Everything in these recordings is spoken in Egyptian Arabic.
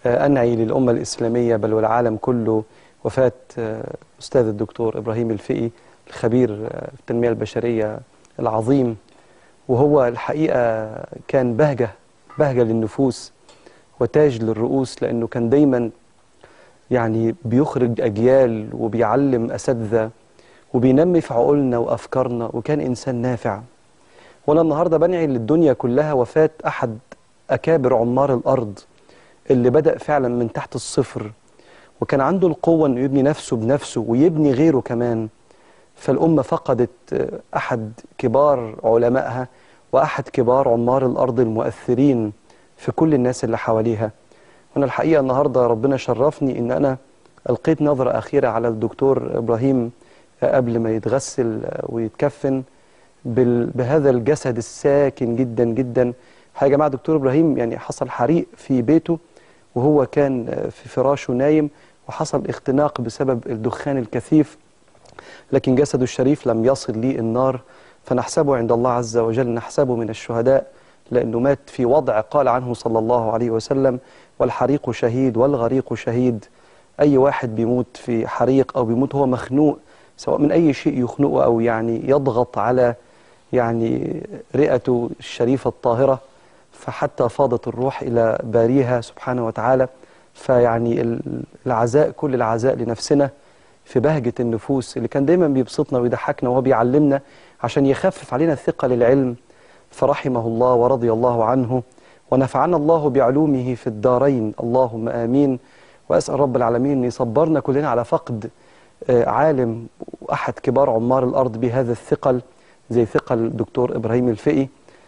أنعي للأمة الإسلامية بل والعالم كله وفاة أستاذ الدكتور إبراهيم الفقي الخبير في التنمية البشرية العظيم وهو الحقيقة كان بهجة بهجة للنفوس وتاج للرؤوس لأنه كان دايما يعني بيخرج أجيال وبيعلم أساتذة وبينمي في عقولنا وأفكارنا وكان إنسان نافع وأنا النهاردة بنعي للدنيا كلها وفاة أحد أكابر عمار الأرض اللي بدأ فعلا من تحت الصفر وكان عنده القوة أنه يبني نفسه بنفسه ويبني غيره كمان فالأمة فقدت أحد كبار علمائها وأحد كبار عمار الأرض المؤثرين في كل الناس اللي حواليها وأنا الحقيقة النهاردة ربنا شرفني أن أنا ألقيت نظرة أخيرة على الدكتور إبراهيم قبل ما يتغسل ويتكفن بهذا الجسد الساكن جدا جدا يا جماعة دكتور إبراهيم يعني حصل حريق في بيته وهو كان في فراشه نايم وحصل اختناق بسبب الدخان الكثيف لكن جسده الشريف لم يصل لي النار فنحسبه عند الله عز وجل نحسبه من الشهداء لأنه مات في وضع قال عنه صلى الله عليه وسلم والحريق شهيد والغريق شهيد أي واحد بيموت في حريق أو بيموت هو مخنوق سواء من أي شيء يخنقه أو يعني يضغط على يعني رئته الشريفة الطاهرة فحتى فاضت الروح إلى باريها سبحانه وتعالى فيعني العزاء كل العزاء لنفسنا في بهجة النفوس اللي كان دايما بيبسطنا ويضحكنا وهو بيعلمنا عشان يخفف علينا الثقة للعلم فرحمه الله ورضي الله عنه ونفعنا الله بعلومه في الدارين اللهم آمين وأسأل رب العالمين أن يصبرنا كلنا على فقد عالم وأحد كبار عمار الأرض بهذا الثقل زي ثقل الدكتور إبراهيم الفقي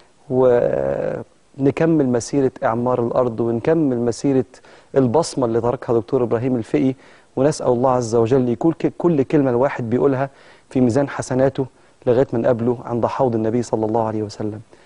ونكمل مسيرة إعمار الأرض ونكمل مسيرة البصمة اللي تركها دكتور إبراهيم الفقي ونسأل الله عز وجل يكون كل كلمة الواحد بيقولها في ميزان حسناته لغاية من قبله عند حوض النبي صلى الله عليه وسلم